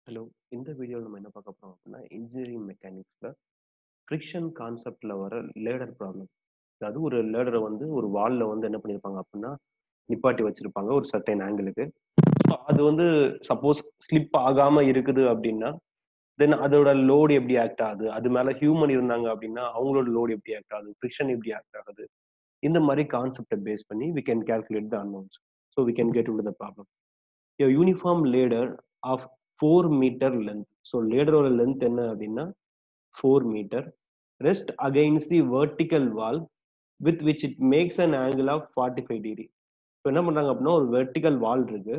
Hello இந்த வீடியோவில் நம்ம என்ன பார்க்க போறோம் அப்படின்னா இன்ஜினியரிங் மெக்கானிக்ஸ்ல ஃப்ரிக்ஷன் கான்செப்ட்ல வர லேடர் ப்ராப்ளம் அதாவது ஒரு லேடரை வந்து ஒரு வால்ல வந்து என்ன பண்ணியிருப்பாங்க அப்படின்னா நிப்பாட்டி வச்சிருப்பாங்க ஒரு சர்டைன் ஆங்கிளுக்கு அது வந்து சப்போஸ் ஸ்லிப் ஆகாம இருக்குது அப்படின்னா தென் அதோட லோடு எப்படி ஆக்ட் ஆகுது அது மேல ஹியூமன் இருந்தாங்க அப்படின்னா அவங்களோட லோடு எப்படி ஆக்ட் ஆகுது ஃப்ரிக்ஷன் எப்படி ஆக்ட் ஆகுது இந்த மாதிரி கான்செப்டை பேஸ் பண்ணி we can calculate the unknowns so we can get into the problem a uniform ladder of four metre length so லேடரோட லென்த் என்ன அப்படின்னா four meter rest against the vertical wall with which it makes an angle of forty five degree இப்போ என்ன பண்றாங்க அப்படின்னா ஒரு vertical வால் இருக்கு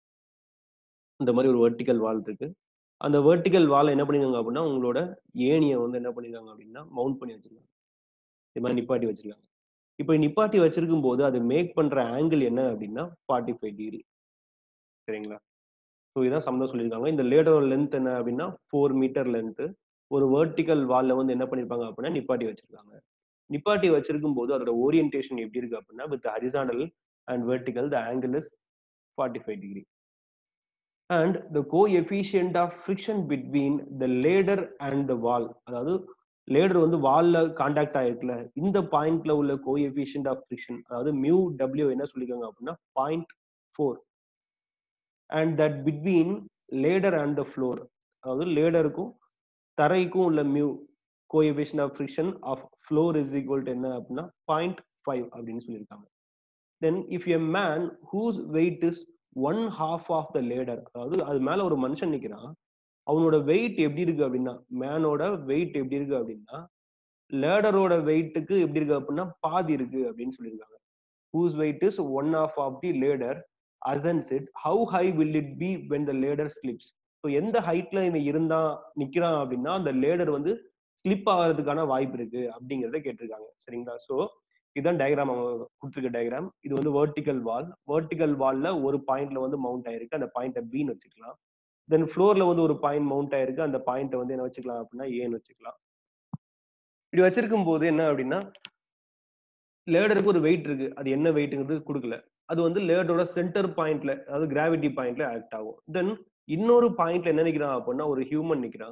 இந்த மாதிரி ஒரு வெர்டிக்கல் வால் இருக்கு அந்த வெர்டிக்கல் வால் என்ன பண்ணிருக்காங்க அப்படின்னா உங்களோட ஏணியை வந்து என்ன பண்ணிருக்காங்க அப்படின்னா மவுண்ட் பண்ணி வச்சிருக்காங்க இது மாதிரி நிப்பாட்டி வச்சிருக்காங்க இப்போ நிப்பாட்டி வச்சிருக்கும் போது அது மேக் பண்ற ஆங்கிள் என்ன அப்படின்னா ஃபார்ட்டி ஃபைவ் டிகிரி சரிங்களா ஸோ இதான் சம்மந்தம் சொல்லியிருக்காங்க இந்த லேடரோட லென்த் என்ன அப்படின்னா ஃபோர் மீட்டர் லென்த்து ஒரு வேர்டிக்கல் வால்ல வந்து என்ன பண்ணிருப்பாங்க அப்படின்னா நிப்பாட்டி வச்சிருக்காங்க நிப்பாட்டி வச்சிருக்கும் போது அதோட ஓரியன்டேஷன் எப்படி இருக்கு அப்படின்னா with horizontal and vertical the angle is forty five degree and the coefficient of friction between the ladder and the wall அதாவது லேடர் வந்து வால்ல கான்டாக்ட் ஆயிருக்குல்ல இந்த பாயிண்ட்ல உள்ள கோ எஃபிஷியன்ட் ஆஃப் ஃப்ரிக்ஷன் அதாவது மியூ டபிள்யூ என்ன சொல்லியிருக்காங்க அப்படின்னா point four and that between ladder and the floor அதாவது லேடருக்கும் தரைக்கும் உள்ள mu coefficient of friction of floor is equal to என்ன அப்படின்னா பாயிண்ட் ஃபைவ் அப்படின்னு சொல்லியிருக்காங்க then if a man whose weight is one half of the ladder அதாவது அது மேல ஒரு மனுஷன் நிக்கிறான் அவனோட வெயிட் எப்படி இருக்கு அப்படின்னா மேனோட வெயிட் எப்படி இருக்கு அப்படின்னா லேடரோட வெயிட்டுக்கு எப்படி இருக்கு அப்படின்னா பாதி இருக்கு அப்படின்னு சொல்லியிருக்காங்க whose weight is one of of the ladder ascends it how high will it be when the ladder slips so எந்த ஹைட்ல இவன் இருந்தா நிக்கிறான் அப்படின்னா அந்த லேடர் வந்து ஸ்லிப் ஆகிறதுக்கான வாய்ப்பு இருக்கு அப்படிங்கிறத கேட்டிருக்காங்க சரிங்களா ஸோ இதுதான் டயக்ராம் அவங்க கொடுத்துருக்க டயக்ராம் இது வந்து வேர்டிக்கல் வால் வேர்டிக்கல் வால்ல ஒரு பாயிண்ட்ல வந்து மவுண்ட் ஆயிருக்கு அந்த பாயிண்ட்டை பின்னு வச்சுக்கலாம் தென் ஃப்ளோர்ல வந்து ஒரு பாயிண்ட் மவுண்ட் ஆயிருக்கு அந்த பாயிண்ட்டை வந்து என்ன வச்சுக்கலாம் அப்படின்னா ஏன்னு வச்சுக்கலாம் இப்படி வச்சிருக்கும் போது என்ன அப்படின்னா லேடருக்கு ஒரு வெயிட் இருக்கு அது என்ன வெயிட்டுங்கிறது கொடுக்கல அது வந்து லேடரோட சென்டர் பாயிண்ட்ல அதாவது கிராவிட்டி பாயிண்ட்ல ஆக்ட் ஆகும் தென் இன்னொரு பாயிண்ட்ல என்ன நிக்கிறான் அப்படின்னா ஒரு ஹியூமன் நிக்கிறான்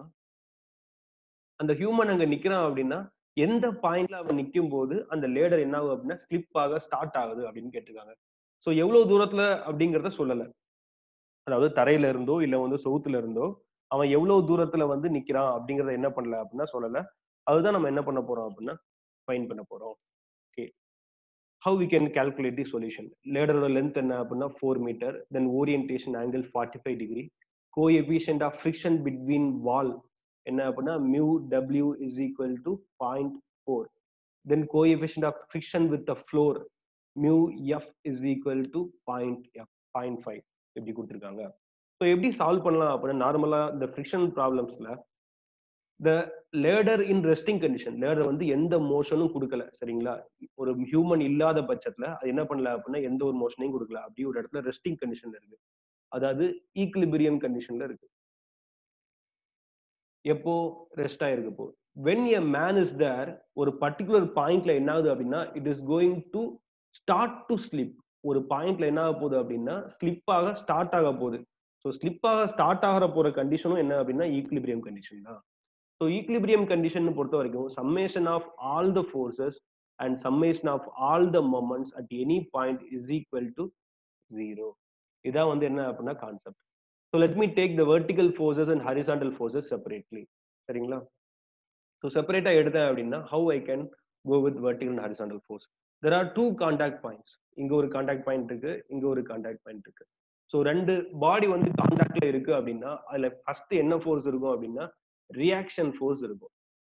அந்த ஹியூமன் அங்க நிக்கிறான் அப்படின்னா எந்த பாயிண்ட்ல அவன் நிற்கும் போது அந்த லேடர் என்ன ஆகும் அப்படின்னா ஸ்லிப் ஆக ஸ்டார்ட் ஆகுது அப்படின்னு கேட்டிருக்காங்க ஸோ எவ்வளவு தூரத்துல அப்படிங்கிறத சொல்லல அதாவது தரையில இருந்தோ இல்ல வந்து சவுத்துல இருந்தோ அவன் எவ்வளவு தூரத்துல வந்து நிக்கிறான் அப்படிங்கறத என்ன பண்ணல அப்படின்னா சொல்லல அதுதான் நம்ம என்ன பண்ண போறோம் அப்படின்னா ஃபைன் பண்ண போறோம் okay how we can calculate the solution லேடரோட லென்த் என்ன அப்படின்னா four meter then orientation angle forty five degree coefficient of friction between wall என்ன அப்படின்னா mu W is equal to point four then coefficient of friction with the floor mu F is equal to point F point five எப்படி கொடுத்துருக்காங்க so எப்படி solve பண்ணலாம் அப்படின்னா நார்மலா இந்த friction ப்ராப்ளம்ஸ்ல the ladder in resting condition ladder வந்து எந்த மோஷனும் கொடுக்கல சரிங்களா ஒரு ஹியூமன் இல்லாத பட்சத்துல அது என்ன பண்ணல அப்படின்னா எந்த ஒரு மோஷனையும் கொடுக்கல அப்படி ஒரு இடத்துல ரெஸ்டிங் கண்டிஷன்ல இருக்கு அதாவது ஈக்லிபிரியம் கண்டிஷன்ல இருக்கு எப்போ ரெஸ்ட் ஆயிருக்கு போ when a man is there ஒரு பர்டிகுலர் பாயிண்ட்ல என்ன ஆகுது அப்படின்னா it is going to start to slip ஒரு பாயிண்ட்ல என்ன ஆக போகுது அப்படின்னா ஸ்லிப் ஆக ஸ்டார்ட் ஆக போகுது ஸோ ஸ்லிப் ஆக ஸ்டார்ட் ஆகிற போற கண்டிஷனும் என்ன அப்படின்னா ஈக்லிபிரியம் கண்டிஷன் தான் ஸோ ஈக்லிபிரியம் கண்டிஷன் பொறுத்த வரைக்கும் summation of all the forces and summation of all the moments at any point is equal to zero இதான் வந்து என்ன அப்படின்னா concept so let me take the vertical forces and horizontal forces separately சரிங்களா so செப்பரேட்டா எடுத்தேன் அப்படின்னா how I can go with vertical and horizontal force there are two contact points இங்க ஒரு கான்டாக்ட் பாயிண்ட் இருக்கு இங்க ஒரு கான்டாக்ட் பாயிண்ட் இருக்கு ஸோ ரெண்டு பாடி வந்து கான்டாக்ட்ல இருக்கு அப்படின்னா அதுல ஃபர்ஸ்ட் என்ன ஃபோர்ஸ் இருக்கும் அப்படின்னா ரியாக்ஷன் ஃபோர்ஸ் இருக்கும்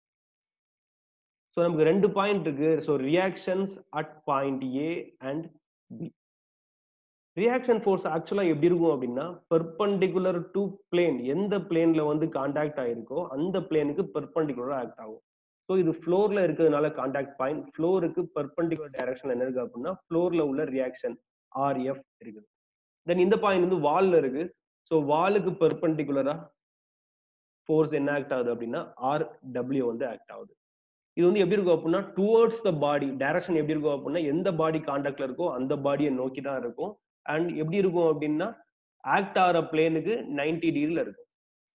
ஸோ நமக்கு ரெண்டு பாயிண்ட் இருக்கு so reactions at point A and B reaction force ஆக்சுவலா எப்படி இருக்கும் அப்படின்னா பெர்பண்டிகுலர் டு பிளேன் எந்த பிளேன்ல வந்து கான்டாக்ட் ஆயிருக்கோ அந்த பிளேனுக்கு பெர்பண்டிகுலரா ஆக்ட் ஆகும் ஸோ இது ஃப்ளோர்ல இருக்கிறதுனால கான்டாக்ட் பாயிண்ட் ஃப்ளோருக்கு பெர்பண்டிகுலர் டைரக்ஷன்ல என்ன இருக்கு அப்படின்னா ஃப்ளோர்ல உள்ள ரியாக்ஷன் ஆர்எஃப் இருக்குது தென் இந்த பாயிண்ட் வந்து வால்ல இருக்கு ஸோ வாலுக்கு பெர்பண்டிகுலரா ஃபோர்ஸ் என்ன ஆக்ட் ஆகுது அப்படின்னா ஆர் டபிள்யூ வந்து ஆக்ட் ஆகுது இது வந்து எப்படி இருக்கும் அப்படின்னா டுவர்ட்ஸ் த பாடி டைரக்ஷன் எப்படி இருக்கும் அப்படின்னா எந்த பாடி கான்டாக்ட்ல இருக்கோ அந்த பாடியை நோக்கி தான் இருக்கும் அண்ட் எப்படி இருக்கும் அப்படின்னா ஆக்ட் ஆகிற பிளேனுக்கு நைன்டி டிகிரில இருக்கும்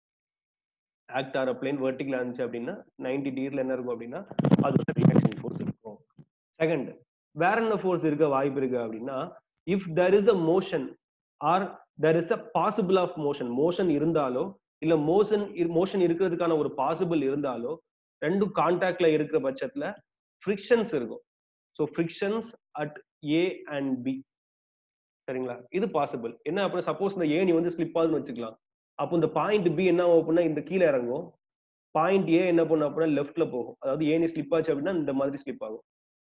ஆக்ட் ஆகிற பிளேன் வெர்டிகலா இருந்துச்சு அப்படின்னா நைன்டி டிகிரில என்ன இருக்கும் அப்படின்னா அது ரியாக்ஷன் ஃபோர்ஸ் இருக்கும் செகண்ட் வேற என்ன ஃபோர்ஸ் இருக்க வாய்ப்பு இருக்கு அப்படின்னா if there is a motion or there is a possible of motion motion இருந்தாலோ இல்ல மோஷன் மோஷன் இருக்கிறதுக்கான ஒரு பாசிபிள் இருந்தாலோ ரெண்டும் கான்டாக்ட்ல இருக்கிற பட்சத்துல ஃப்ரிக்ஷன்ஸ் இருக்கும் so frictions at A and B சரிங்களா இது பாசிபிள் என்ன அப்படின்னா சப்போஸ் இந்த ஏணி வந்து ஸ்லிப் ஆகுதுன்னு வச்சுக்கலாம் அப்போ இந்த பாயிண்ட் பி என்ன ஆகும் அப்படின்னா இந்த கீழே இறங்கும் பாயிண்ட் ஏ என்ன பண்ணும் அப்படின்னா லெஃப்ட்ல போகும் அதாவது ஏணி ஸ்லிப் ஆச்சு அப்படின்னா இந்த மாதிரி ஸ்லிப் ஆகும்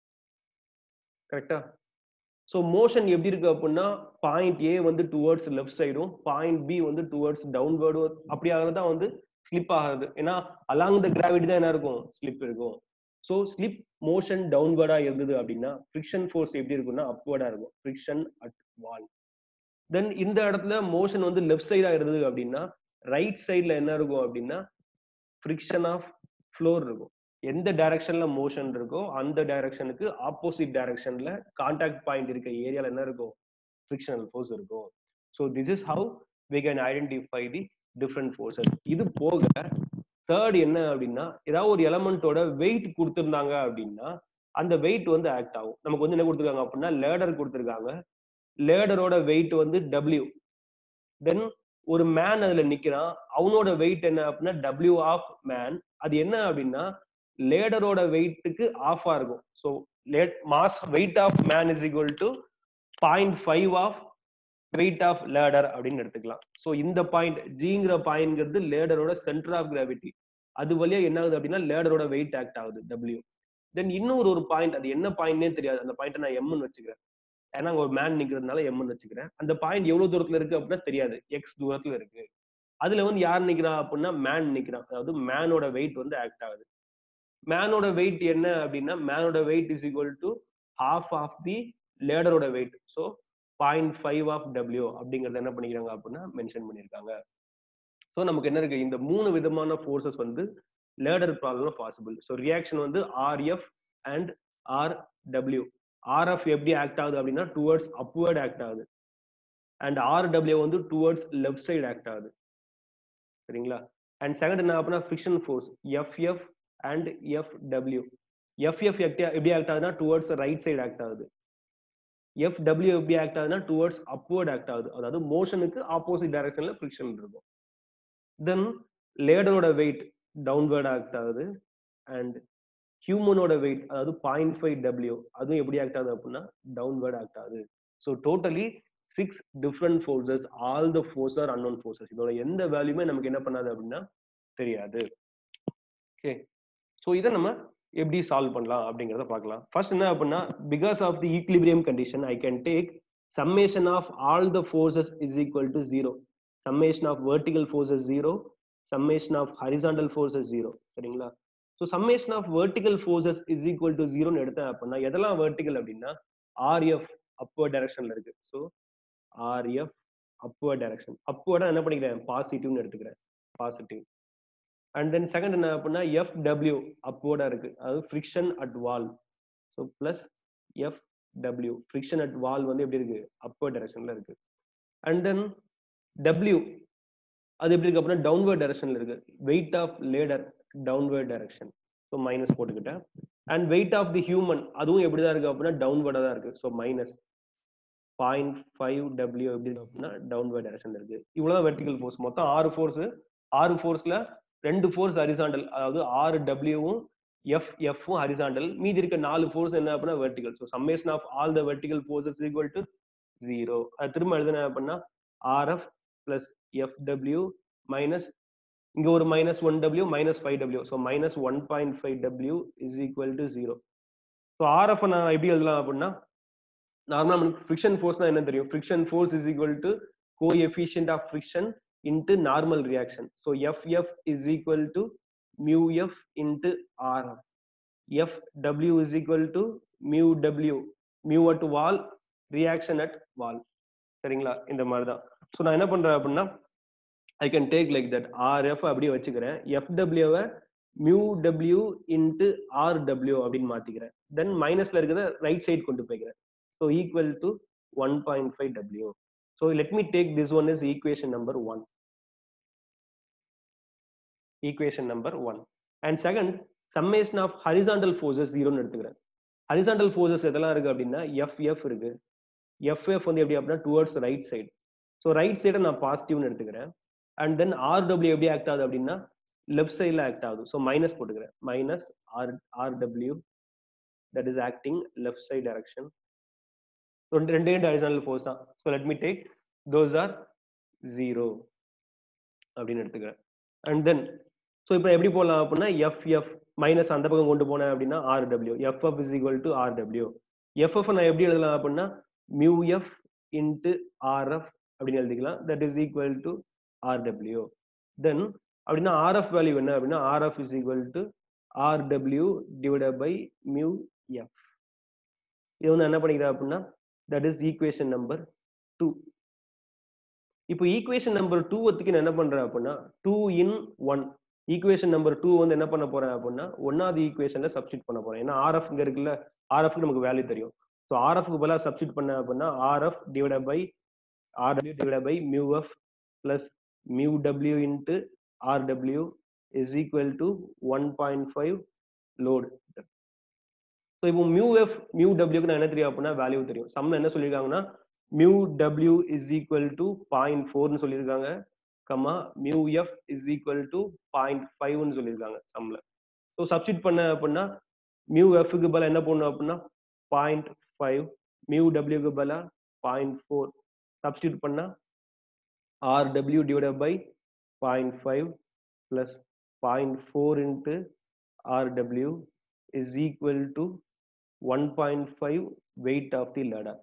கரெக்டா ஸோ மோஷன் எப்படி இருக்கு அப்படின்னா பாயிண்ட் ஏ வந்து டுவர்ட்ஸ் லெஃப்ட் சைடும் பாயிண்ட் பி வந்து டுவர்ட்ஸ் டவுன்வேர்டும் அப்படி தான் வந்து ஸ்லிப் ஆகிறது ஏன்னா அலாங் த கிராவிட்டி தான் என்ன இருக்கும் ஸ்லிப் இருக்கும் ஸோ ஸ்லிப் மோஷன் டவுன்வேர்டா இருந்தது அப்படின்னா ஃப்ரிக்ஷன் ஃபோர்ஸ் எப்படி இருக்கும்னா அப்வேர்டா இருக்கும் ஃப்ரிக்ஷன் அட் வால் தென் இந்த இடத்துல மோஷன் வந்து லெஃப்ட் சைடா இருந்தது அப்படின்னா ரைட் சைட்ல என்ன இருக்கும் அப்படின்னா ஃப்ரிக்ஷன் ஆஃப் ஃப்ளோர் இருக்கும் எந்த டைரக்ஷன்ல மோஷன் இருக்கோ அந்த டைரக்ஷனுக்கு ஆப்போசிட் டைரக்ஷன்ல கான்டாக்ட் பாயிண்ட் இருக்க ஏரியால என்ன இருக்கும் ஃப்ரிக்ஷனல் ஃபோர்ஸ் இருக்கும் so this is how we can identify the different forces இது போக தேர்ட் என்ன அப்படின்னா ஏதாவது ஒரு எலமெண்டோட வெயிட் கொடுத்துருந்தாங்க அப்படின்னா அந்த வெயிட் வந்து ஆக்ட் ஆகும் நமக்கு வந்து என்ன கொடுத்துருக்காங்க அப்படின்னா லேடர் கொடுத்துருக்காங்க லேடரோட வெயிட் வந்து டபிள்யூ தென் ஒரு மேன் அதுல நிக்கிறான் அவனோட வெயிட் என்ன அப்படின்னா டபிள்யூ ஆஃப் மேன் அது என்ன அப்படின்னா லேடரோட வெயிட்டுக்கு ஆஃபா இருக்கும் so let mass weight of man is equal to point five of weight of ladder அப்படின்னு எடுத்துக்கலாம் ஸோ இந்த பாயிண்ட் ஜிங்கிற பாயிண்ட்ங்கிறது லேடரோட சென்டர் ஆஃப் கிராவிட்டி அது வழியா என்ன ஆகுது அப்படின்னா லேடரோட வெயிட் ஆக்ட் ஆகுது டபிள்யூ தென் இன்னொரு ஒரு பாயிண்ட் அது என்ன பாயிண்ட்னே தெரியாது அந்த பாயிண்ட் நான் எம்னு வச்சுக்கிறேன் ஏன்னா ஒரு மேன் நிக்கிறதுனால எம்னு வச்சுக்கிறேன் அந்த பாயிண்ட் எவ்வளவு தூரத்துல இருக்கு அப்படின்னா தெரியாது எக்ஸ் தூரத்துல இருக்கு அதுல வந்து யார் நிக்கிறான் அப்படின்னா மேன் நிக்கிறான் அதாவது மேனோட வெயிட் வந்து ஆக்ட் ஆகுது மேனோட வெயிட் என்ன அப்படின்னா மேனோட weight is equal to half of the லேடரோட weight so point five of W அப்படிங்கறத என்ன பண்ணிக்கிறாங்க அப்படின்னா மென்ஷன் பண்ணியிருக்காங்க ஸோ நமக்கு என்ன இருக்கு இந்த மூணு விதமான ஃபோர்ஸஸ் வந்து ladder problem possible so reaction வந்து RF and R W RF எப்படி ஆக்ட் ஆகுது அப்படின்னா டுவர்ட்ஸ் அப்வர்ட் ஆக்ட் ஆகுது அண்ட் ஆர் டபிள்யூ வந்து டுவர்ட்ஸ் லெஃப்ட் சைடு ஆக்ட் ஆகுது சரிங்களா அண்ட் செகண்ட் என்ன அப்படின்னா friction force FF and F W FF எப்படி ஆக்ட் ஆகுதுன்னா டுவர்ட்ஸ் ரைட் சைடு ஆக்ட் ஆகுது எஃப் டபிள்யூ எப்படி ஆக்ட் ஆகுதுன்னா டுவர்ட்ஸ் அப்வர்ட் ஆக்ட் ஆகுது அதாவது மோஷனுக்கு ஆப்போசிட் டைரக்ஷன்ல ஃபிரிக்ஷன் இருக்கும் தென் லேடரோட வெயிட் டவுன்வேர்ட் ஆக்ட் ஆகுது அண்ட் ஹியூமனோட வெயிட் அதாவது பாயிண்ட் ஃபைவ் டபிள்யூ அதுவும் எப்படி ஆக்ட் ஆகுது அப்படின்னா டவுன்வேர்ட் ஆக்ட் ஆகுது so totally six different forces all the force are unknown forces இதோட எந்த வேல்யூமே நமக்கு என்ன பண்ணாது அப்படின்னா தெரியாது ஓகே ஸோ இதை நம்ம எப்படி சால்வ் பண்ணலாம் அப்படிங்கிறத பார்க்கலாம் ஃபர்ஸ்ட் என்ன அப்படின்னா because of the equilibrium condition I can take summation of all the forces is equal to zero summation of vertical forces zero summation of horizontal forces zero சரிங்களா so summation of vertical forces is equal to ஜீரோன்னு எடுத்தேன் அப்படின்னா எதெல்லாம் vertical அப்படின்னா RF upper டைரக்ஷன்ல இருக்கு so RF upper direction அப்பர்டா என்ன பண்ணிக்கிறேன் பாசிட்டிவ்னு எடுத்துக்கிறேன் பாசிட்டிவ் அண்ட் தென் செகண்ட் என்ன அப்படின்னா எஃப் டபிள்யூ அப்போர்டா இருக்கு அதாவது friction at wall so plus F W friction at wall வந்து எப்படி இருக்கு அப்பர் டைரக்ஷன்ல இருக்கு அண்ட் தென் டபிள்யூ அது எப்படி இருக்கு அப்படின்னா டவுன்வர்ட் டைரக்ஷன்ல இருக்கு weight of ladder downward direction so minus போட்டுக்கிட்டேன் and weight of the human அதுவும் எப்படி தான் இருக்கு அப்படின்னா டவுன்வர்டா தான் இருக்கு so minus point five W எப்படி இருக்கு அப்படின்னா டவுன்வர்ட் டைரக்ஷன்ல இருக்கு இவ்வளவுதான் வெர்டிகல் ஃபோர்ஸ் மொத்தம் ஆறு ஃபோர்ஸ் ஆறு ஃபோர்ஸ்ல ரெண்டு ஃபோர்ஸ் ஹரிசாண்டல் அதாவது ஆறு டபிள்யூவும் எஃப் எஃப்பும் ஹரிசாண்டல் மீதி இருக்க நாலு ஃபோர்ஸ் என்ன அப்படின்னா vertical so summation of all the vertical forces equal to zero அது திரும்ப எழுதுன அப்படின்னா RF plus F W minus இங்க ஒரு minus one W minus five W so minus one point five W is equal to zero so RF நான் எப்படி எழுதலாம் அப்படின்னா நார்மலா நமக்கு ஃபிரிக்ஷன் ஃபோர்ஸ்னா என்ன தெரியும் friction force is equal to coefficient of friction into normal reaction. So FF is equal to mu F into RF. FW is equal to mu W. mu at wall, reaction at wall. சரிங்களா இந்த மாதிரி தான் so நான் என்ன பண்றேன் அப்படின்னா I can take like that RF அப்படியே வச்சுக்கிறேன் எஃப்டபிள்யூவை mu W into R W அப்படின்னு மாத்திக்கிறேன் தென் மைனஸ்ல இருக்கிறத ரைட் சைடு கொண்டு போய்க்கிறேன் so equal to one point five W So let me take this one as equation number one. Equation number one and second summation of horizontal forces ஜீரோன்னு எடுத்துக்கிறேன் horizontal forces எதெல்லாம் இருக்கு அப்படின்னா FF இருக்கு FF வந்து எப்படி அப்படின்னா towards right side so right சைடை நான் பாசிட்டிவ்னு எடுத்துக்கிறேன் அண்ட் தென் ஆர்டபிள்யூ எப்படி ஆக்ட் ஆகுது அப்படின்னா லெஃப்ட் சைடில் ஆக்ட் ஆகுது ஸோ மைனஸ் போட்டுக்கிறேன் minus R RW that is acting left side direction ரெண்டு ரெண்டு ரெண்டு ஹரிசாண்டல் ஃபோர்ஸ் தான் so let me take those are zero அப்படின்னு எடுத்துக்கிறேன் அண்ட் தென் ஸோ இப்போ எப்படி போடலாம் அப்படின்னா எஃப்எஃப் மைனஸ் அந்த பக்கம் கொண்டு போனேன் அப்படின்னா RW FF is equal to RW FF நான் எப்படி எழுதலாம் அப்படின்னா மியூ எஃப் இன்ட்டு ஆர்எஃப் அப்படின்னு எழுதிக்கலாம் that is equal to RW then அப்படின்னா ஆர்எஃப் வேல்யூ என்ன அப்படின்னா RF is equal to RW divide by mu F இது வந்து என்ன பண்ணிக்கிறேன் அப்படின்னா that is equation number two இப்போ ஈக்குவேஷன் நம்பர் டூ ஒத்துக்கு நான் என்ன பண்றேன் அப்படின்னா two in one equation number two வந்து என்ன பண்ண போறேன் அப்படின்னா ஒன்னாவது ஈக்குவேஷன்ல சப்ஸ்டிட் பண்ண போறேன் ஏன்னா ஆர்எஃப் இங்க இருக்குல்ல ஆர்எஃப்க்கு நமக்கு வேல்யூ தெரியும் ஸோ ஆர்எஃப்க்கு பதிலாக சப்ஸ்டிட் பண்ண அப்படின்னா RF divide by RW divide by mu F plus mu W into RW is equal to one point five load so இப்போ மியூ எஃப் மியூ டபிள்யூக்கு நான் என்ன தெரியும் அப்படின்னா வேல்யூ தெரியும் சம் என்ன சொல்லியிருக்காங்கன்னா mu W is equal to point ஃபோர்னு சொல்லியிருக்காங்க comma mu F is equal to point ஃபைவ்னு சொல்லியிருக்காங்க சம்ல ஸோ சப்ஸ்டிட் பண்ண அப்படின்னா மியூ எஃப்க்கு பதிலாக என்ன பண்ணணும் அப்படின்னா பாயிண்ட் ஃபைவ் மியூ டபிள்யூக்கு பதிலாக பாயிண்ட் ஃபோர் சப்ஸ்டியூட் பண்ணா R W divide by point five plus point four into R W is equal to one point five weight of the ladder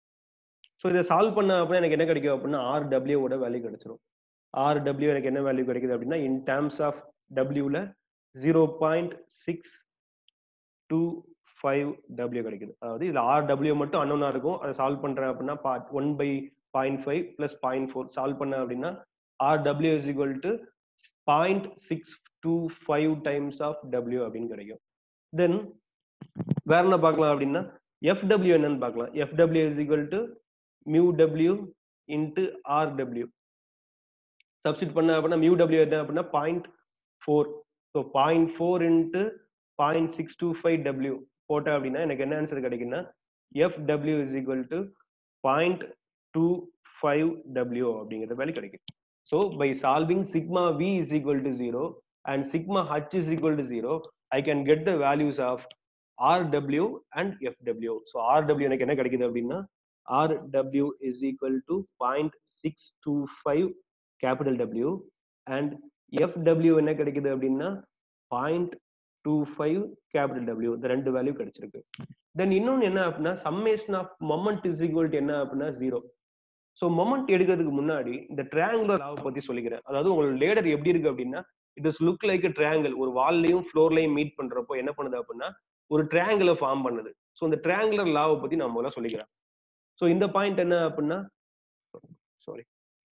so இதை சால்வ் பண்ண அப்படின்னா எனக்கு என்ன கிடைக்கும் அப்படின்னா ஆர் டபிள்யூவோட வேல்யூ கிடைச்சிரும் ஆர் டபிள்யூ எனக்கு என்ன வேல்யூ கிடைக்குது அப்படின்னா இன் டேர்ம்ஸ் ஆஃப் டபிள்யூல zero point six two five W கிடைக்குது அதாவது இதில் ஆர் டபிள்யூ மட்டும் அன்னோனா இருக்கும் அதை சால்வ் பண்ணுறேன் அப்படின்னா part one by point five plus point four solve பண்ண அப்படின்னா R W is equal to point six two five times of W அப்படின்னு கிடைக்கும் தென் வேற என்ன பார்க்கலாம் அப்படின்னா எஃப்டபிள்யூ என்னன்னு பார்க்கலாம் FW is equal to mu W into R W substitute பண்ண அப்படின்னா மியூ டபிள்யூ என்ன அப்படின்னா point four so point four into point six two five W போட்டேன் அப்படின்னா எனக்கு என்ன ஆன்சர் கிடைக்குன்னா F W is equal to point two five W அப்படிங்கிற வேல்யூ கிடைக்கும் so by solving sigma V is equal to zero and sigma H is equal to zero I can get the values of RW and FW so RW எனக்கு என்ன கிடைக்குது அப்படின்னா RW is equal to point six two five capital W and FW என்ன கிடைக்குது அப்படின்னா point two five capital W இந்த ரெண்டு value கிடைச்சிருக்கு தென் இன்னொன்று என்ன அப்படின்னா summation of moment is equal என்ன அப்படின்னா ஜீரோ ஸோ மொமெண்ட் எடுக்கிறதுக்கு முன்னாடி இந்த ட்ரையாங்குலர் லாவை பத்தி சொல்லிக்கிறேன் அதாவது உங்களோட லேடர் எப்படி இருக்கு அப்படின்னா it is look like triangle ஒரு வால்லையும் ஃப்ளோர்லையும் மீட் பண்றப்போ என்ன பண்ணுது அப்படின்னா ஒரு ட்ரையாங்கிளை ஃபார்ம் பண்ணுது ஸோ இந்த ட்ரையாங்குலர் லாவை பத்தி நான் முதல்ல சொல்லிக்கிறேன் ஸோ இந்த பாயிண்ட் என்ன அப்படின்னா சாரி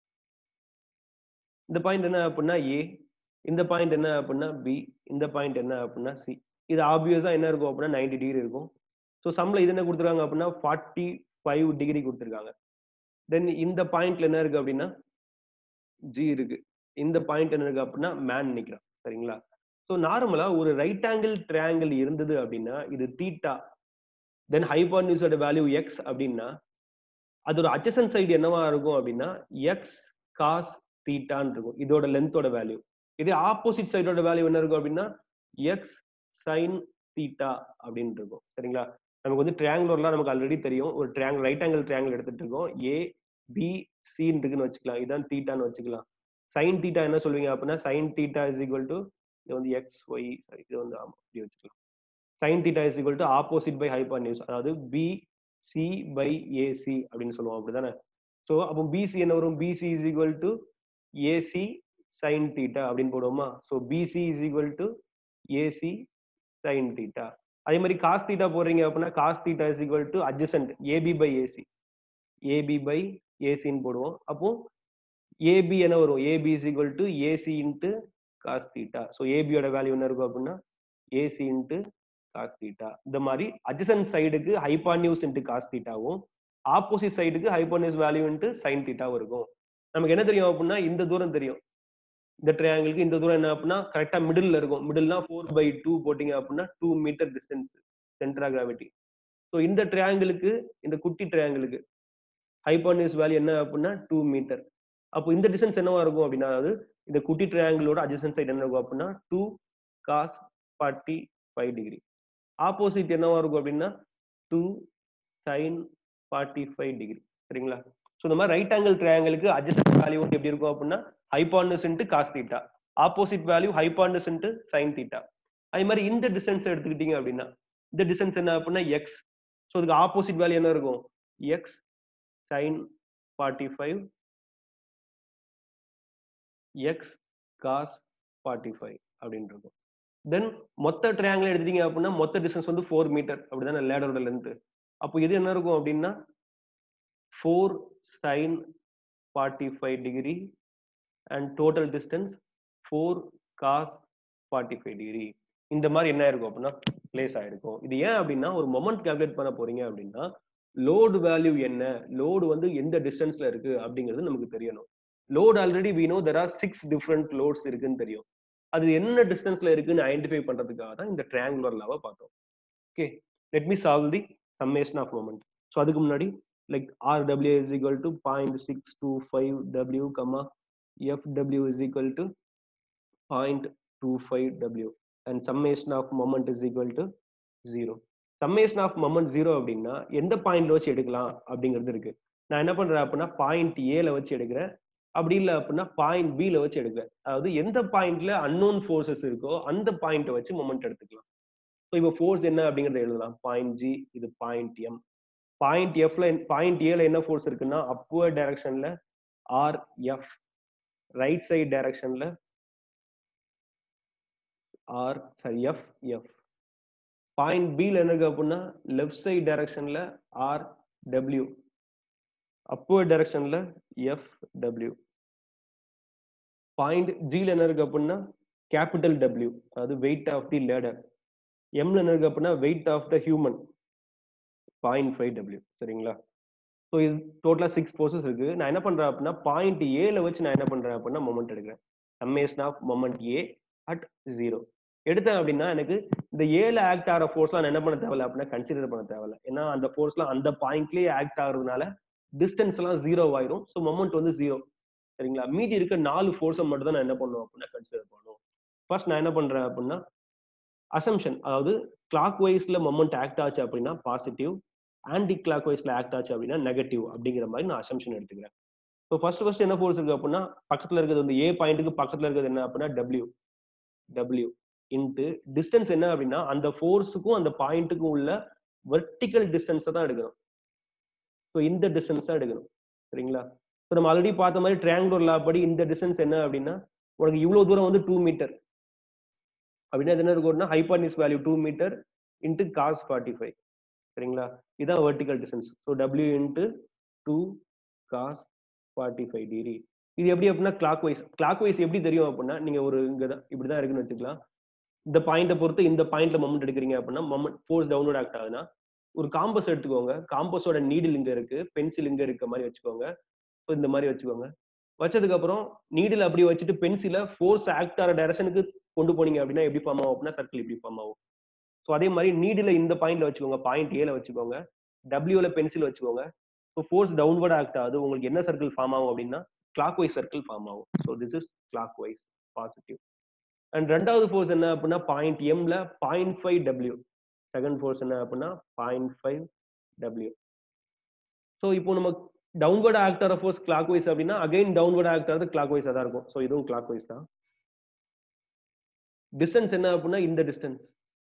இந்த பாயிண்ட் என்ன அப்படின்னா ஏ இந்த பாயிண்ட் என்ன அப்படின்னா பி இந்த பாயிண்ட் என்ன அப்படின்னா சி இது ஆப்வியஸா என்ன இருக்கும் அப்படின்னா நைன்டி டிகிரி இருக்கும் ஸோ சம்ல இது என்ன கொடுத்துருக்காங்க அப்படின்னா ஃபார்ட்டி ஃபைவ் டிகிரி கொடுத்துருக்காங்க தென் இந்த பாயிண்ட்ல என்ன இருக்கு அப்படின்னா ஜி இருக்கு இந்த பாயிண்ட் என்ன இருக்கு அப்படின்னா மேன் நிக்கிறான் சரிங்களா ஸோ நார்மலா ஒரு ரைட் ஆங்கிள் ட்ரையாங்கிள் இருந்தது அப்படின்னா இது தீட்டா தென் ஹைபார்னியூஸோட வேல்யூ எக்ஸ் அப்படின்னா அதோட அச்சசன் சைடு என்னவா இருக்கும் அப்படின்னா எக்ஸ் காஸ் தீட்டான்னு இருக்கும் இதோட லென்த்தோட வேல்யூ இதே ஆப்போசிட் சைடோட வேல்யூ என்ன இருக்கும் அப்படின்னா எக்ஸ் சைன் தீட்டா அப்படின்னு இருக்கும் சரிங்களா நமக்கு வந்து ட்ரையாங்குலர்லாம் நமக்கு ஆல்ரெடி தெரியும் ஒரு ட்ரையாங்கிள் ரைட் ஆங்கிள் ட்ரையாங்கிள் எடுத்துட்டு இருக்கோம் ஏ பி சின்னு இருக்குன்னு வச்சுக்கலாம் இதான் தீட்டான்னு வச்சுக்கலாம் சைன் தீட்டா என்ன சொல்லுவீங்க அப்படின்னா sine theta is equal to இது வந்து எக்ஸ் ஒய் சாரி இது வந்து ஆமா இப்படி வச்சுக்கலாம் sine theta is equal to opposite by hypotenuse அதாவது பி சி பை ஏசி அப்படின்னு சொல்லுவோம் அப்படிதானே ஸோ அப்போ பிசி என்ன வரும் BC is equal to AC sine theta அப்படின்னு போடுவோமா so BC is equal to AC sine theta அதே மாதிரி காஸ் தீட்டா போடுறீங்க அப்படின்னா cos theta is equal to adjacent AB by AC AB by ஏசின்னு போடுவோம் அப்போ ஏபி என்ன வரும் AB is equal to AC into cos theta so ஏபியோட வேல்யூ என்ன இருக்கும் அப்படின்னா ஏசி இன்ட்டு காஸ் தீட்டா இந்த மாதிரி அட்ஜசன்ட் சைடுக்கு ஹைபானியூஸ் இன்ட்டு காஸ் தீட்டாவும் ஆப்போசிட் சைடுக்கு ஹைபானியூஸ் வேல்யூ இன்ட்டு சைன் தீட்டாவும் இருக்கும் நமக்கு என்ன தெரியும் அப்படின்னா இந்த தூரம் தெரியும் இந்த ட்ரையாங்கிளுக்கு இந்த தூரம் என்ன அப்படின்னா கரெக்டா மிடில் இருக்கும் மிடில்னா ஃபோர் பை டூ போட்டீங்க அப்படின்னா two metre distance centre of gravity so இந்த ட்ரையாங்கிளுக்கு இந்த குட்டி ட்ரையாங்கிளுக்கு ஹைபானியூஸ் வேல்யூ என்ன அப்படின்னா டூ மீட்டர் அப்போ இந்த டிஸ்டன்ஸ் என்னவா இருக்கும் அப்படின்னா அதாவது இந்த குட்டி ட்ரையாங்கிளோட அட்ஜசன் சைடு என்ன இருக்கும் அப்படின்னா two cos forty five degree opposite என்னவா இருக்கும் அப்படின்னா two sine forty five degree சரிங்களா ஸோ இந்த மாதிரி ரைட் ஆங்கிள் ட்ரையாங்கிளுக்கு அட்ஜஸ்ட் வேல்யூ வந்து எப்படி இருக்கும் அப்படின்னா hypotenuse into cos theta opposite value hypotenuse into sine theta அதே மாதிரி இந்த டிஸ்டன்ஸ் எடுத்துக்கிட்டீங்க அப்படின்னா இந்த டிஸ்டன்ஸ் என்ன அப்படின்னா எக்ஸ் ஸோ அதுக்கு ஆப்போசிட் வேல்யூ என்ன இருக்கும் X sine forty five X cos forty five அப்படின்னு இருக்கும் தென் மொத்த ட்ரையாங்கிள் எடுத்தீங்க அப்படின்னா மொத்த டிஸ்டன்ஸ் வந்து ஃபோர் மீட்டர் அப்படிதானே லேடரோட லென்த் அப்போ இது என்ன இருக்கும் அப்படின்னா four sine forty five degree and total distance four cos forty five degree இந்த மாதிரி என்ன இருக்கும் அப்படின்னா பிளேஸ் ஆயிருக்கும் இது ஏன் அப்படின்னா ஒரு மொமெண்ட் கால்குலேட் பண்ண போறீங்க அப்படின்னா லோடு வேல்யூ என்ன லோடு வந்து எந்த டிஸ்டன்ஸ்ல இருக்கு அப்படிங்கிறது நமக்கு தெரியணும் load already we know there are six different loads இருக்குன்னு தெரியும் அது என்ன டிஸ்டன்ஸ்ல இருக்குன்னு ஐடென்டிஃபை பண்றதுக்காக தான் இந்த ட்ரையாங்குலர் லாவை பார்த்தோம் okay let me solve the summation of moment so அதுக்கு முன்னாடி like R W is equal to point six two five W comma F W is equal to point two five W and summation of moment is equal to zero summation of moment zero அப்படின்னா எந்த பாயிண்ட்ல வச்சு எடுக்கலாம் அப்படிங்கிறது இருக்கு நான் என்ன பண்றேன் அப்படின்னா பாயிண்ட் ஏல வச்சு எடுக்கிறேன் அப்படி இல்லை அப்படின்னா பாயிண்ட் பில வச்சு எடுக்கிறேன் அதாவது எந்த பாயிண்ட்ல அன்னோன் ஃபோர்ஸஸ் இருக்கோ அந்த பாயிண்ட்டை வச்சு மொமெண்ட் எடுத்துக்கலாம் ஸோ இப்போ ஃபோர்ஸ் என்ன அப்படிங்கறத எழுதலாம் பாயிண்ட் ஜி இது பாயிண்ட் எம் பாயிண்ட் எஃப்ல பாயிண்ட் ஏல என்ன ஃபோர்ஸ் இருக்குன்னா அப்வர்ட் டைரக்ஷன்ல ஆர் எஃப் ரைட் சைடு டைரக்ஷன்ல R sorry F F point பில என்ன இருக்கு அப்படின்னா லெஃப்ட் சைடு டைரக்ஷன்ல ஆர் டபிள்யூ அப்வர்ட் டைரக்ஷன்ல எஃப் டபிள்யூ பாயிண்ட் ஜில என்ன இருக்கு அப்படின்னா கேபிட்டல் டபிள்யூ அதாவது வெயிட் ஆஃப் தி லேடர் எம்ல என்ன இருக்கு அப்படின்னா weight of the human point five W சரிங்களா ஸோ இது டோட்டலாக சிக்ஸ் ஃபோர்ஸஸ் இருக்கு நான் என்ன பண்றேன் அப்படின்னா பாயிண்ட் ஏல வச்சு நான் என்ன பண்றேன் அப்படின்னா மொமெண்ட் எடுக்கிறேன் summation of moment A at zero எடுத்தேன் அப்படின்னா எனக்கு இந்த ஏல ஆக்ட் ஆகிற ஃபோர்ஸ்லாம் நான் என்ன பண்ண தேவையில்ல அப்படின்னா கன்சிடர் பண்ண தேவையில்ல ஏன்னா அந்த ஃபோர்ஸ்லாம் அந்த பாயிண்ட்லயே ஆக்ட் ஆகுறதுனால டிஸ்டன்ஸ் எல்லாம் ஜீரோ ஆயிரும் ஸோ மொமெண்ட் வந்து ஜீரோ சரிங்களா மீதி இருக்க நாலு ஃபோர்ஸை மட்டும் தான் நான் என்ன பண்ணுவேன் அப்படின்னா கன்சிடர் பண்ணுவோம் ஃபர்ஸ்ட் நான் என்ன பண்றேன் அப்படின்னா அசம்ஷன் அதாவது கிளாக் வைஸ்ல மொமெண்ட் ஆக்ட் ஆச்சு அப்படின்னா பாசிட்டிவ் ஆன்டி கிளாக் வைஸ்ல ஆக்ட் ஆச்சு அப்படின்னா நெகட்டிவ் அப்படிங்கிற மாதிரி நான் அசம்ஷன் எடுத்துக்கிறேன் ஸோ ஃபர்ஸ்ட் ஃபர்ஸ்ட் என்ன ஃபோர்ஸ் இருக்கு அப்படின்னா பக்கத்துல இருக்கிறது வந்து ஏ பாயிண்ட்டுக்கு பக்கத்துல இருக்கிறது என்ன அப்படின்னா டபிள்யூ டபிள்யூ இன்ட்டு டிஸ்டன்ஸ் என்ன அப்படின்னா அந்த ஃபோர்ஸுக்கும் அந்த பாயிண்ட்டுக்கும் உள்ள வெர்டிக்கல் டிஸ்டன்ஸை தான் எடுக்கணும் ஸோ இந்த டிஸ்டன்ஸ் தான் எடுக்கணும் சரிங்களா ஸோ நம்ம ஆல்ரெடி பார்த்த மாதிரி ட்ரையாங்குலர் லா படி இந்த டிஸ்டன்ஸ் என்ன அப்படின்னா உனக்கு இவ்வளோ தூரம் வந்து டூ மீட்டர் அப்படின்னா அது என்ன இருக்கும்னா hypotenuse value two metre into cos forty five சரிங்களா இதான் vertical distance so W into two cos forty five degree இது எப்படி அப்படின்னா கிளாக் வைஸ் கிளாக் வைஸ் எப்படி தெரியும் அப்படின்னா நீங்க ஒரு இங்க தான் இப்படிதான் இருக்குன்னு வச்சுக்கலாம் இந்த பாயிண்ட்டை பொறுத்து இந்த பாயிண்ட்ல மொமெண்ட் எடுக்கிறீங்க அப்படின்னா மொமெண்ட் ஃபோர்ஸ் டவுன்லோட் ஆக்ட் ஆகுதுன்னா ஒரு காம்பஸ் எடுத்துக்கோங்க காம்பஸோட நீடில் இங்க இருக்கு பென்சில் இங்க இருக்க மாதிரி வச்சுக்கோங்க ஸோ இந்த மாதிரி வச்சுக்கோங்க வச்சதுக்கு அப்புறம் நீடில் அப்படி வச்சுட்டு பென்சில ஃபோர்ஸ் ஆக்ட் ஆகிற டைரக்ஷனுக்கு கொண்டு போனீங்க அப்படின்னா எப்படி ஃபார்ம் ஆகும் அப்படின்னா சர்க்கிள் இப்படி ஃபார்ம் ஆகும் ஸோ அதே மாதிரி நீடில் இந்த பாயிண்ட்ல வச்சுக்கோங்க பாயிண்ட் ஏல வச்சுக்கோங்க டபிள்யூல பென்சில் வச்சுக்கோங்க ஸோ ஃபோர்ஸ் டவுன்வர்ட் ஆக்ட் ஆகுது உங்களுக்கு என்ன சர்க்கிள் ஃபார்ம் ஆகும் அப்படின்னா கிளாக் வைஸ் சர்க்கிள் ஃபார்ம் ஆகும் so this is clockwise positive and ரெண்டாவது ஃபோர்ஸ் என்ன அப்படின்னா பாயிண்ட் எம்ல point five W second force என்ன அப்படின்னா பாயிண்ட் ஃபைவ் டபிள்யூ ஸோ இப்போ நம்ம டவுன்வர்ட் ஆக்ட் ஆகிற ஃபோர்ஸ் கிளாக் வைஸ் அப்படின்னா அகைன் டவுன்வர்ட் ஆக்ட் ஆகிறது கிளாக் வைஸாக தான் இருக்கும் ஸோ இதுவும் கிளாக் வைஸ் தான் டிஸ்டன்ஸ் என்ன அப்படின்னா இந்த டிஸ்டன்ஸ்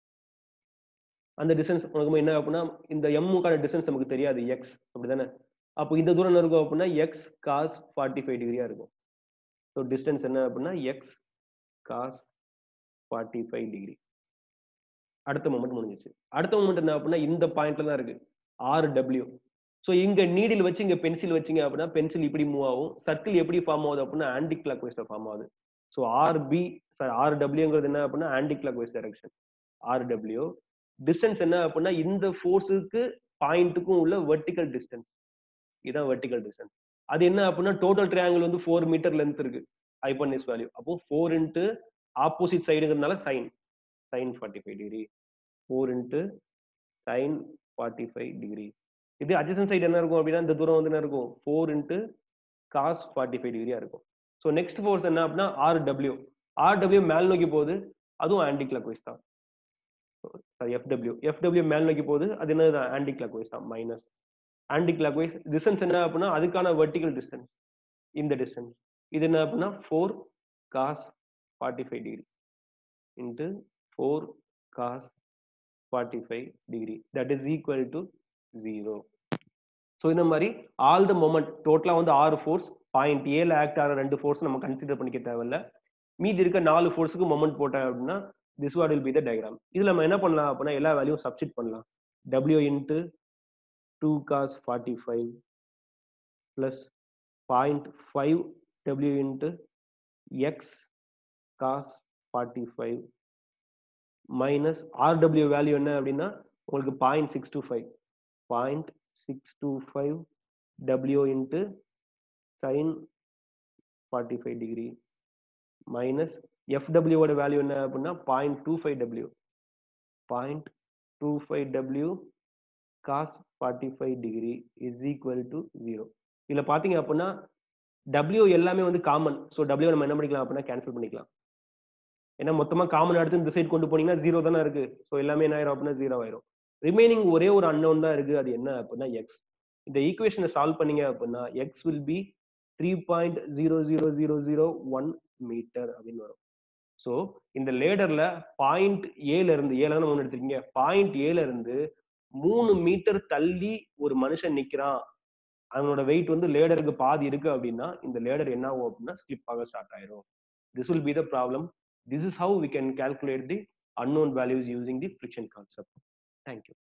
அந்த டிஸ்டன்ஸ் உனக்கு என்ன அப்படின்னா இந்த எம்முக்கான டிஸ்டன்ஸ் நமக்கு தெரியாது எக்ஸ் அப்படிதானே அப்போ இந்த தூரம் என்ன இருக்கும் அப்படின்னா எக்ஸ் காஸ் ஃபார்ட்டி ஃபைவ் டிகிரியா இருக்கும் ஸோ டிஸ்டன்ஸ் என்ன அப்படின்னா X cos forty five degree அடுத்த மூமெண்ட் முடிஞ்சிச்சு அடுத்த மூமெண்ட் என்ன அப்படின்னா இந்த பாயிண்ட்ல தான் இருக்கு ஆர் டபிள்யூ ஸோ இங்க நீடில் வச்சு இங்க பென்சில் வச்சீங்க அப்படின்னா பென்சில் இப்படி மூவ் ஆகும் சர்க்கிள் எப்படி ஃபார்ம் ஆகுது அப்படின்னா ஆன்டி கிளாக் வைஸ்ல ஃபார்ம் ஆகுது so R B sir R டபிள்யூங்கிறது என்ன அப்படின்னா anti anticlockwise direction R W distance என்ன அப்படின்னா இந்த ஃபோர்ஸுக்கு பாயிண்ட்டுக்கும் உள்ள வெர்டிக்கல் டிஸ்டன்ஸ் இதான் வெர்டிக்கல் டிஸ்டன்ஸ் அது என்ன அப்படின்னா டோட்டல் ட்ரையாங்கிள் வந்து ஃபோர் மீட்டர் லென்த் இருக்கு ஹைப்பர்னிஸ் வேல்யூ அப்போ ஃபோர் இன்ட்டு ஆப்போசிட் சைடுங்கிறதுனால sine sine forty five degree four into sine forty five degree இது அட்ஜசன் சைடு என்ன இருக்கும் அப்படின்னா இந்த தூரம் வந்து என்ன இருக்கும் four into cos forty five டிகிரியா இருக்கும் ஸோ நெக்ஸ்ட் ஃபோர்ஸ் என்ன அப்படின்னா ஆர் டபிள்யூ ஆர் டபிள்யூ மேல் நோக்கி போகுது அதுவும் ஆன்டி கிளாக் வைஸ் தான் சாரி எஃப்டபிள்யூ எஃப்டபிள்யூ மேல் நோக்கி போகுது அது என்ன ஆன்டி கிளாக் வைஸ் தான் minus anticlockwise distance என்ன அப்படின்னா அதுக்கான வெர்டிகல் டிஸ்டன்ஸ் இந்த டிஸ்டன்ஸ் இது என்ன அப்படின்னா four cos forty five degree into four cos forty five degree that is equal to zero so இந்த மாதிரி ஆல் த மொமெண்ட் டோட்டலாக வந்து ஆறு ஃபோர்ஸ் பாயிண்ட் ஏல ஆக்ட் ஆகிற ரெண்டு ஃபோர்ஸ் நம்ம கன்சிடர் பண்ணிக்க தேவையில்ல மீதி இருக்க நாலு ஃபோர்ஸுக்கு மொமெண்ட் போட்டேன் அப்படின்னா this what will be the diagram இதில் நம்ம என்ன பண்ணலாம் அப்படின்னா எல்லா வேல்யூவும் சப்ஸ்டிட் பண்ணலாம் W into two cos forty five plus point five W into X cos forty five minus RW value என்ன அப்படின்னா உங்களுக்கு point six two five point six two five W into sine forty five degree minus எஃப்டபிள்யூவோட value என்ன அப்படின்னா point two five W point two five W cos forty five degree is equal to zero இதில் பார்த்தீங்க அப்படின்னா W எல்லாமே வந்து common so W நம்ம என்ன பண்ணிக்கலாம் அப்படின்னா கேன்சல் பண்ணிக்கலாம் ஏன்னா மொத்தமாக காமன் எடுத்து இந்த சைடு கொண்டு போனீங்கன்னா ஜீரோ தானே இருக்கு ஸோ எல்லாமே என்ன ஆயிரும் அப்படின்னா ஜீரோ ஆயிரும் ரிமைனிங் ஒரே ஒரு அன்னோன் தான் இருக்கு அது என்ன அப்படின்னா எக்ஸ் இந்த ஈக்குவேஷனை சால்வ் பண்ணீங்க அப்படின்னா X will be three point zero zero zero zero one metre அப்படின்னு வரும் ஸோ இந்த லேடர்ல பாயிண்ட் ஏல இருந்து ஏல தான் ஒன்று எடுத்துருக்கீங்க பாயிண்ட் ஏல இருந்து மூணு மீட்டர் தள்ளி ஒரு மனுஷன் நிக்கிறான் அவனோட வெயிட் வந்து லேடருக்கு பாதி இருக்கு அப்படின்னா இந்த லேடர் என்ன ஆகும் அப்படின்னா ஸ்லிப் ஆக ஸ்டார்ட் ஆயிரும் this will be the problem this is how we can calculate the unknown values using the friction concept. Thank you.